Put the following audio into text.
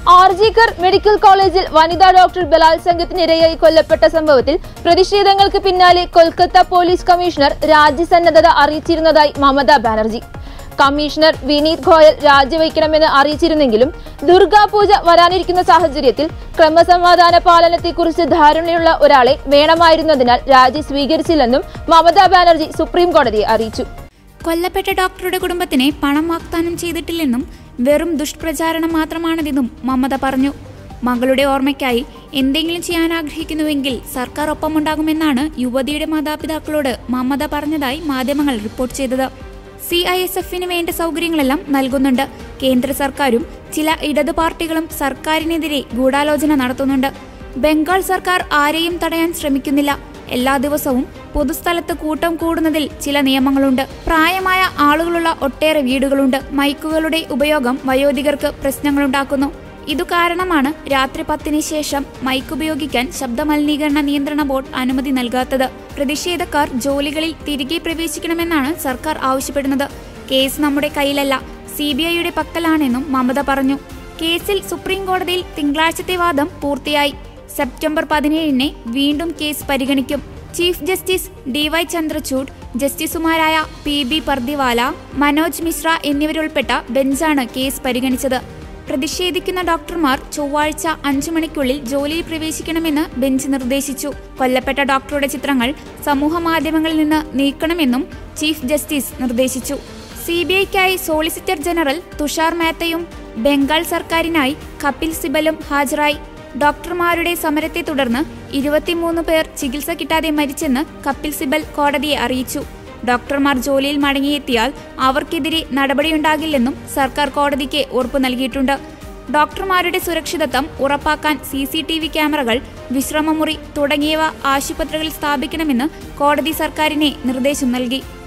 RG Kar medical കോളേജിൽ വനിതാ doctor ബലാത്സംഗത്തിനിരയായി കൊല്ലപ്പെട്ട സംഭവത്തിൽ പ്രതിഷേധങ്ങൾക്ക് പിന്നാലെ കൊൽക്കത്ത പോലീസ് കമ്മീഷണർ രാജ്യസന്നദ്ധത അറിയിച്ചിരുന്നതായി മമതാ ബാനർജി കമ്മീഷണർ വിനീത് ഗോയൽ രാജിവെക്കണമെന്ന് അറിയിച്ചിരുന്നെങ്കിലും ദുർഗാപൂജ വരാനിരിക്കുന്ന സാഹചര്യത്തിൽ ക്രമസമാധാന പാലനത്തെക്കുറിച്ച് ധാരണയുള്ള ഒരാളെ വേണമായിരുന്നതിനാൽ രാജി സ്വീകരിച്ചില്ലെന്നും മമതാ ബാനർജി സുപ്രീം കോടതിയെ അറിയിച്ചു കൊല്ലപ്പെട്ട ഡോക്ടറുടെ കുടുംബത്തിന് പണം വാഗ്ദാനം ചെയ്തിട്ടില്ലെന്നും വെറും ദുഷ്പ്രചാരണം മാത്രമാണിതെന്നും മമത പറഞ്ഞു മകളുടെ ഓർമ്മയ്ക്കായി എന്തെങ്കിലും ചെയ്യാൻ ആഗ്രഹിക്കുന്നുവെങ്കിൽ സർക്കാർ ഒപ്പമുണ്ടാകുമെന്നാണ് യുവതിയുടെ മാതാപിതാക്കളോട് മമത പറഞ്ഞതായി മാധ്യമങ്ങൾ റിപ്പോർട്ട് ചെയ്തത് സി ഐ എസ് എഫിന് വേണ്ട സൗകര്യങ്ങളെല്ലാം നൽകുന്നുണ്ട് കേന്ദ്ര സർക്കാരും ചില ഇടതു പാർട്ടികളും സർക്കാരിനെതിരെ ഗൂഢാലോചന നടത്തുന്നുണ്ട് ബംഗാൾ സർക്കാർ ആരെയും തടയാൻ ശ്രമിക്കുന്നില്ല എല്ലാ ദിവസവും പൊതുസ്ഥലത്ത് കൂട്ടം കൂടുന്നതിൽ ചില നിയമങ്ങളുണ്ട് പ്രായമായ ആളുകളുള്ള ഒട്ടേറെ വീടുകളുണ്ട് മൈക്കുകളുടെ ഉപയോഗം വയോധികർക്ക് പ്രശ്നങ്ങളുണ്ടാക്കുന്നു ഇതു കാരണമാണ് രാത്രി പത്തിന് ശേഷം മൈക്ക് ഉപയോഗിക്കാൻ ശബ്ദമലിനീകരണ നിയന്ത്രണ ബോർഡ് അനുമതി നൽകാത്തത് പ്രതിഷേധക്കാർ ജോലികളിൽ തിരികെ പ്രവേശിക്കണമെന്നാണ് സർക്കാർ ആവശ്യപ്പെടുന്നത് കേസ് നമ്മുടെ കയ്യിലല്ല സി ബി ഐയുടെ പക്കലാണെന്നും മമത പറഞ്ഞു കേസിൽ സുപ്രീം കോടതിയിൽ തിങ്കളാഴ്ചത്തെ വാദം പൂർത്തിയായി സെപ്റ്റംബർ പതിനേഴിന് വീണ്ടും കേസ് പരിഗണിക്കും chief justice D Y Chandrachud ജസ്റ്റിസുമാരായ പി ബി പർദിവാല മനോജ് മിശ്ര എന്നിവരുൾപ്പെട്ട ബെഞ്ചാണ് കേസ് പരിഗണിച്ചത് പ്രതിഷേധിക്കുന്ന ഡോക്ടർമാർ ചൊവ്വാഴ്ച അഞ്ചു മണിക്കുള്ളിൽ ജോലിയിൽ പ്രവേശിക്കണമെന്ന് ബെഞ്ച് നിർദ്ദേശിച്ചു കൊല്ലപ്പെട്ട ഡോക്ടറുടെ ചിത്രങ്ങൾ സമൂഹ മാധ്യമങ്ങളിൽ നിന്ന് നീക്കണമെന്നും ചീഫ് ജസ്റ്റിസ് നിർദ്ദേശിച്ചു സി ബി ഐക്കായി സോളിസിറ്റർ ജനറൽ തുഷാർ മേത്തയും ബംഗാൾ സർക്കാരിനായി കപിൽ സിബലും ഹാജരായി ഡോക്ടർമാരുടെ സമരത്തെ തുടർന്ന് ഇരുപത്തിമൂന്ന് പേർ ചികിത്സ കിട്ടാതെ മരിച്ചെന്ന് കപിൽ സിബൽ കോടതിയെ അറിയിച്ചു ഡോക്ടർമാർ ജോലിയിൽ മടങ്ങിയെത്തിയാൽ അവർക്കെതിരെ നടപടിയുണ്ടാകില്ലെന്നും സർക്കാർ കോടതിക്ക് ഉറപ്പു നൽകിയിട്ടുണ്ട് ഡോക്ടർമാരുടെ സുരക്ഷിതത്വം ഉറപ്പാക്കാൻ സി സി ടി വി ക്യാമറകൾ വിശ്രമമുറി തുടങ്ങിയവ ആശുപത്രികളിൽ സ്ഥാപിക്കണമെന്ന് കോടതി സർക്കാരിനെ നിർദ്ദേശം നൽകി